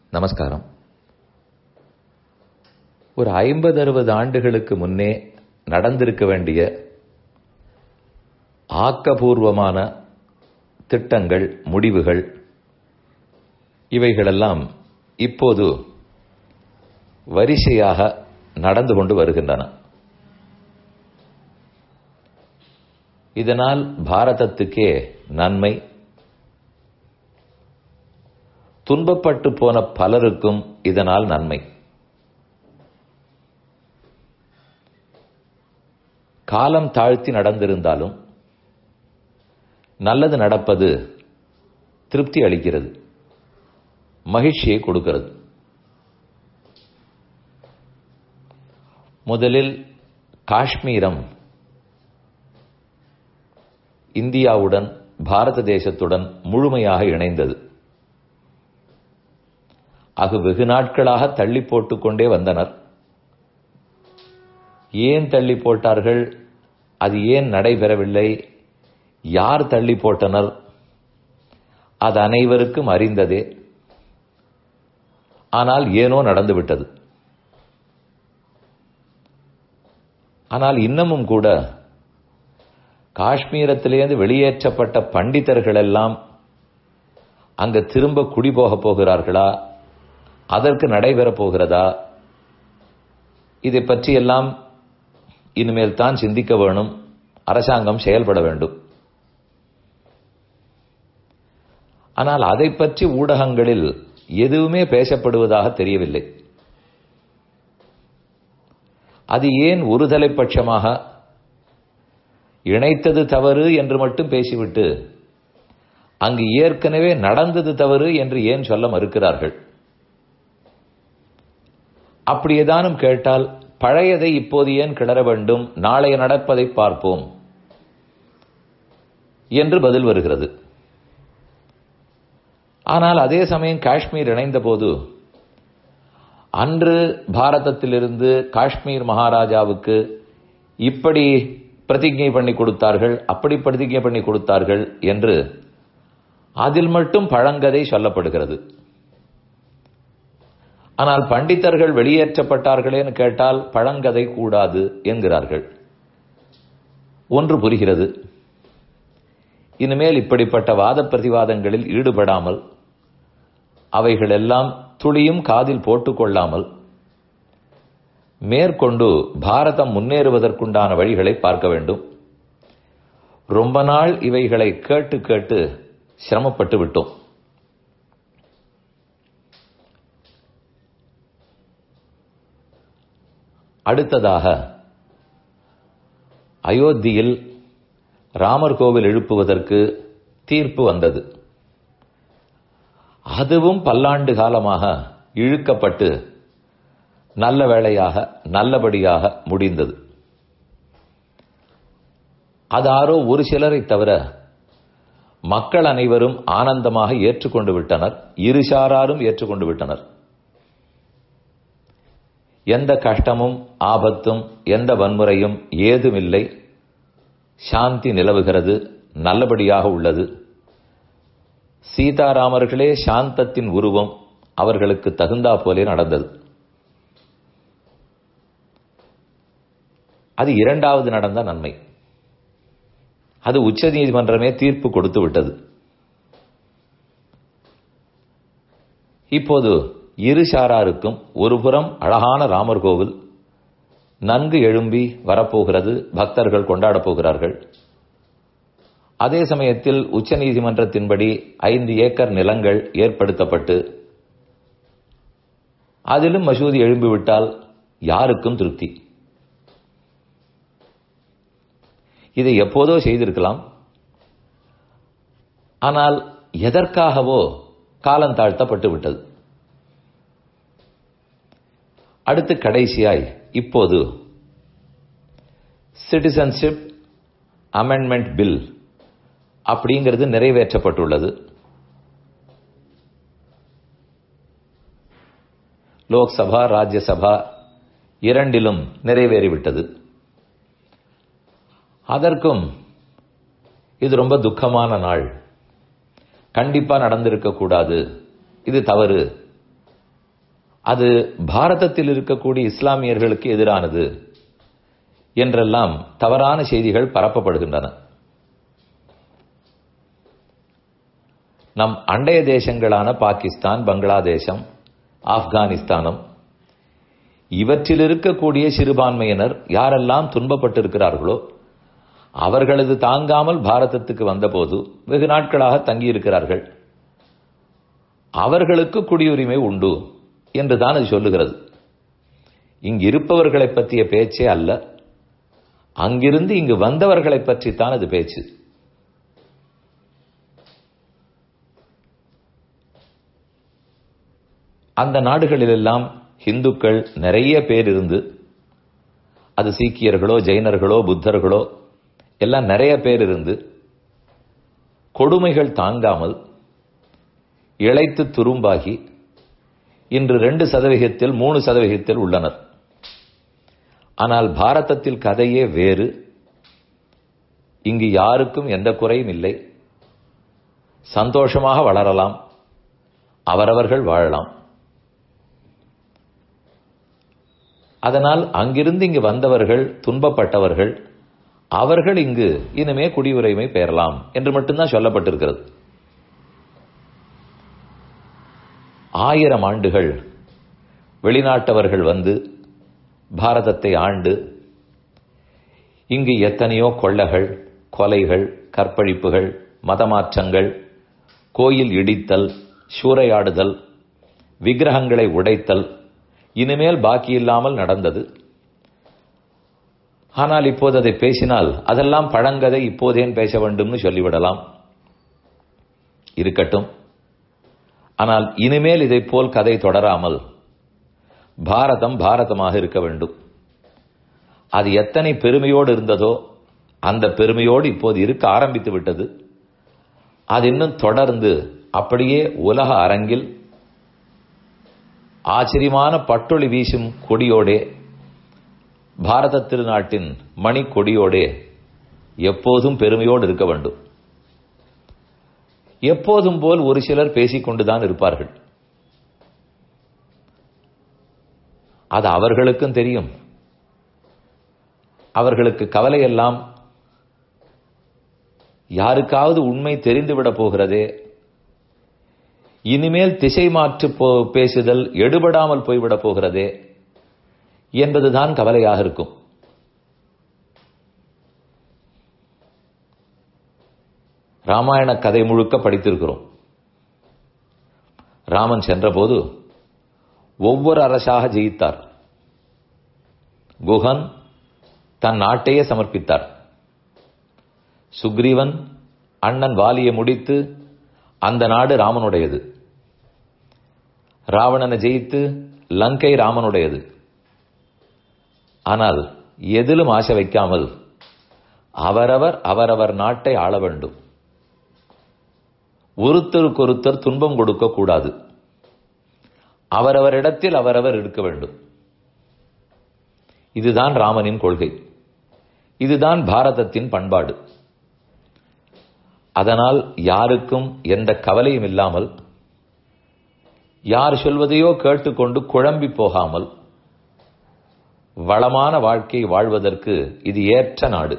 நமஸ்காரம் ஒரு ஐம்பது அறுபது ஆண்டுகளுக்கு முன்னே நடந்திருக்க வேண்டிய ஆக்கபூர்வமான திட்டங்கள் முடிவுகள் இவைகளெல்லாம் இப்போது வரிசையாக நடந்து கொண்டு வருகின்றன இதனால் பாரதத்துக்கே நன்மை துன்பப்பட்டு போன பலருக்கும் இதனால் நன்மை காலம் தாழ்த்தி நடந்திருந்தாலும் நல்லது நடப்பது திருப்தி அளிக்கிறது மகிழ்ச்சியை கொடுக்கிறது முதலில் காஷ்மீரம் இந்தியாவுடன் பாரத தேசத்துடன் முழுமையாக இணைந்தது அது வெகு நாட்களாக தள்ளி போட்டுக்கொண்டே வந்தனர் ஏன் தள்ளி போட்டார்கள் அது ஏன் நடைபெறவில்லை யார் தள்ளி போட்டனர் அது அனைவருக்கும் அறிந்ததே ஆனால் ஏனோ நடந்துவிட்டது ஆனால் இன்னமும் கூட காஷ்மீரத்திலேருந்து வெளியேற்றப்பட்ட பண்டிதர்கள் எல்லாம் அங்க திரும்ப குடி போக போகிறார்களா அதற்கு நடைபெறப் போகிறதா இதை பற்றியெல்லாம் இனிமேல் தான் சிந்திக்க வேணும் அரசாங்கம் செயல்பட வேண்டும் ஆனால் அதை பற்றி ஊடகங்களில் எதுவுமே பேசப்படுவதாக தெரியவில்லை அது ஏன் ஒருதலை பட்சமாக இணைத்தது தவறு என்று மட்டும் பேசிவிட்டு அங்கு ஏற்கனவே நடந்தது தவறு என்று ஏன் சொல்ல மறுக்கிறார்கள் அப்படி ஏதானும் கேட்டால் பழையதை இப்போது ஏன் கிளற வேண்டும் நாளைய நடப்பதை பார்ப்போம் என்று பதில் வருகிறது ஆனால் அதே சமயம் காஷ்மீர் இணைந்த போது அன்று பாரதத்திலிருந்து காஷ்மீர் மகாராஜாவுக்கு இப்படி பிரதிஜை பண்ணி கொடுத்தார்கள் அப்படி பிரதிஜை பண்ணி கொடுத்தார்கள் என்று அதில் மட்டும் பழங்கதை சொல்லப்படுகிறது ஆனால் பண்டிதர்கள் வெளியேற்றப்பட்டார்களேன்னு கேட்டால் பழங்கதை கூடாது என்கிறார்கள் ஒன்று புரிகிறது இனிமேல் இப்படிப்பட்ட வாத பிரதிவாதங்களில் ஈடுபடாமல் அவைகளெல்லாம் துளியும் காதில் போட்டுக்கொள்ளாமல் மேற்கொண்டு பாரதம் முன்னேறுவதற்குண்டான வழிகளை பார்க்க வேண்டும் ரொம்ப நாள் இவைகளை கேட்டு கேட்டு சிரமப்பட்டு விட்டோம் அடுத்ததாக அயோத்தியில் ராமர் கோவில் எழுப்புவதற்கு தீர்ப்பு வந்தது அதுவும் பல்லாண்டு காலமாக இழுக்கப்பட்டு நல்ல வேளையாக நல்லபடியாக முடிந்தது அதாரோ ஒரு சிலரை தவிர மக்கள் அனைவரும் ஆனந்தமாக ஏற்றுக்கொண்டு விட்டனர் இருசாராரும் ஏற்றுக்கொண்டு விட்டனர் எந்த கஷ்டமும் ஆபத்தும் எந்த வன்முறையும் ஏதுமில்லை சாந்தி நிலவுகிறது நல்லபடியாக உள்ளது சீதாராமர்களே சாந்தத்தின் உருவம் அவர்களுக்கு தகுந்தா போலே நடந்தது அது இரண்டாவது நடந்த நன்மை அது உச்ச நீதிமன்றமே தீர்ப்பு கொடுத்து விட்டது இப்போது இரு சாராருக்கும் ஒருபுறம் அழகான ராமர் கோவில் நன்கு எழும்பி வரப்போகிறது பக்தர்கள் கொண்டாடப் போகிறார்கள் அதே சமயத்தில் உச்ச நீதிமன்றத்தின்படி ஐந்து ஏக்கர் நிலங்கள் ஏற்படுத்தப்பட்டு அதிலும் மசூதி எழும்பிவிட்டால் யாருக்கும் திருப்தி இதை எப்போதோ செய்திருக்கலாம் ஆனால் எதற்காகவோ காலம் தாழ்த்தப்பட்டு விட்டது அடுத்து கடைசியாய் இப்போது சிட்டிசன்ஷிப் அமெண்ட்மெண்ட் பில் அப்படிங்கிறது நிறைவேற்றப்பட்டுள்ளது லோக்சபா ராஜ்யசபா இரண்டிலும் நிறைவேறிவிட்டது அதற்கும் இது ரொம்ப துக்கமான நாள் கண்டிப்பா நடந்திருக்க கூடாது இது தவறு அது பாரதத்தில் இருக்கக்கூடிய இஸ்லாமியர்களுக்கு எதிரானது என்றெல்லாம் தவறான செய்திகள் பரப்பப்படுகின்றன நம் அண்டைய தேசங்களான பாகிஸ்தான் பங்களாதேசம் ஆப்கானிஸ்தானம் இவற்றில் இருக்கக்கூடிய சிறுபான்மையினர் யாரெல்லாம் துன்பப்பட்டிருக்கிறார்களோ அவர்களது தாங்காமல் பாரதத்துக்கு வந்தபோது வெகு நாட்களாக தங்கியிருக்கிறார்கள் அவர்களுக்கு குடியுரிமை உண்டு என்றுதான் அது சொல்லுகிறது இங்கு இருப்பவர்களை பற்றிய பேச்சே அல்ல அங்கிருந்து இங்கு வந்தவர்களை பற்றித்தான் அது பேச்சு அந்த நாடுகளிலெல்லாம் இந்துக்கள் நிறைய பேர் இருந்து அது சீக்கியர்களோ ஜெயினர்களோ புத்தர்களோ எல்லாம் நிறைய பேர் இருந்து கொடுமைகள் தாங்காமல் இழைத்து துரும்பாகி இன்று ரெண்டு சதவிகிதத்தில் மூணு சதவிகிதத்தில் உள்ளனர் ஆனால் பாரதத்தில் கதையே வேறு இங்கு யாருக்கும் எந்த குறையும் இல்லை சந்தோஷமாக வளரலாம் அவரவர்கள் வாழலாம் அதனால் அங்கிருந்து இங்கு வந்தவர்கள் துன்பப்பட்டவர்கள் அவர்கள் இங்கு இனிமே குடியுரிமை பெறலாம் என்று மட்டும்தான் சொல்லப்பட்டிருக்கிறது ஆயிரம் ஆண்டுகள் வெளிநாட்டவர்கள் வந்து பாரதத்தை ஆண்டு இங்கு எத்தனையோ கொள்ளகள் கொலைகள் கற்பழிப்புகள் மதமாற்றங்கள் கோயில் இடித்தல் சூறையாடுதல் விக்கிரகங்களை உடைத்தல் இனிமேல் பாக்கி இல்லாமல் நடந்தது ஆனால் இப்போது அதை பேசினால் அதெல்லாம் பழங்கதை இப்போதேன் பேச வேண்டும்னு சொல்லிவிடலாம் இருக்கட்டும் ஆனால் இனிமேல் இதை போல் கதை தொடராமல் பாரதம் பாரதமாக இருக்க வேண்டும் அது எத்தனை பெருமையோடு இருந்ததோ அந்த பெருமையோடு இப்போது இருக்க ஆரம்பித்து விட்டது அது இன்னும் தொடர்ந்து அப்படியே உலக அரங்கில் ஆச்சரியமான பட்டொளி வீசும் கொடியோடே பாரத திருநாட்டின் மணி கொடியோடே எப்போதும் பெருமையோடு இருக்க வேண்டும் எப்போதும் போல் ஒரு சிலர் பேசிக்கொண்டுதான் இருப்பார்கள் அது அவர்களுக்கும் தெரியும் அவர்களுக்கு கவலையெல்லாம் யாருக்காவது உண்மை தெரிந்துவிட போகிறதே இனிமேல் திசை மாற்று பேசுதல் எடுபடாமல் போய்விட போகிறதே என்பதுதான் கவலையாக இருக்கும் ராமாயண கதை முழுக்க படித்திருக்கிறோம் ராமன் சென்றபோது ஒவ்வொரு அரசாக ஜெயித்தார் குஹன் தன் நாட்டையே சமர்ப்பித்தார் சுக்ரீவன் அண்ணன் வாலியை முடித்து அந்த நாடு ராமனுடையது ராவணனை ஜெயித்து லங்கை ராமனுடையது ஆனால் எதிலும் ஆசை வைக்காமல் அவரவர் அவரவர் நாட்டை ஆள வேண்டும் ஒருத்தருக்கொருத்தர் துன்பம் கொடுக்க கூடாது அவரவரிடத்தில் அவரவர் இருக்க வேண்டும் இதுதான் ராமனின் கொள்கை இதுதான் பாரதத்தின் பண்பாடு அதனால் யாருக்கும் எந்த கவலையும் இல்லாமல் யார் சொல்வதையோ கேட்டுக்கொண்டு குழம்பி போகாமல் வளமான வாழ்க்கை வாழ்வதற்கு இது ஏற்ற நாடு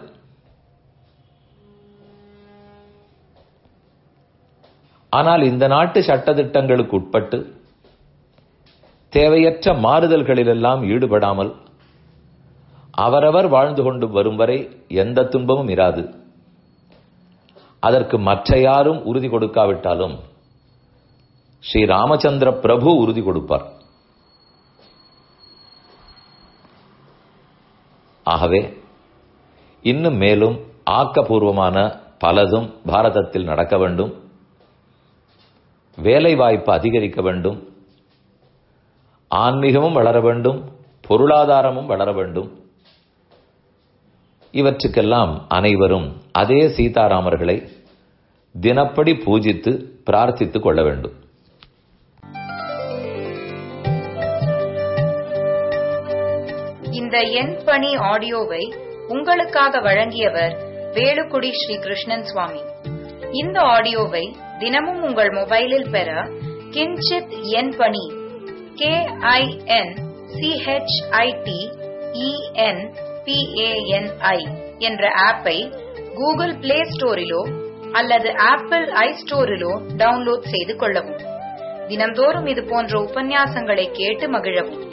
ஆனால் இந்த நாட்டு சட்டத்திட்டங்களுக்கு உட்பட்டு தேவையற்ற மாறுதல்களிலெல்லாம் ஈடுபடாமல் அவரவர் வாழ்ந்து கொண்டு வரும் வரை எந்த துன்பமும் இராது அதற்கு மற்ற யாரும் உறுதி கொடுக்காவிட்டாலும் ஸ்ரீ ராமச்சந்திர பிரபு உறுதி கொடுப்பார் ஆகவே இன்னும் மேலும் ஆக்கப்பூர்வமான பலதும் பாரதத்தில் நடக்க வேண்டும் வேலை வாய்ப்பு அதிகரிக்க வேண்டும் ஆன்மீகமும் வளர வேண்டும் பொருளாதாரமும் வளர வேண்டும் இவற்றுக்கெல்லாம் அனைவரும் அதே சீதாராமர்களை தினப்படி பூஜித்து பிரார்த்தித்துக் கொள்ள வேண்டும் இந்த எண் பணி ஆடியோவை உங்களுக்காக வழங்கியவர் வேலுக்குடி ஸ்ரீ கிருஷ்ணன் சுவாமி இந்த ஆடியோவை தினமும் உங்கள் மொபைலில் பெற கிஞ்சித் எண் பணி கே ஐ என் சிஹெச்ஐடி இஎன் பிஏஎன்ஐ என்ற ஆப்பை கூகுள் பிளே ஸ்டோரிலோ அல்லது ஆப்பிள் ஐ ஸ்டோரிலோ டவுன்லோட் செய்து கொள்ளவும் தினந்தோறும் இது போன்ற உபன்யாசங்களை கேட்டு மகிழவும்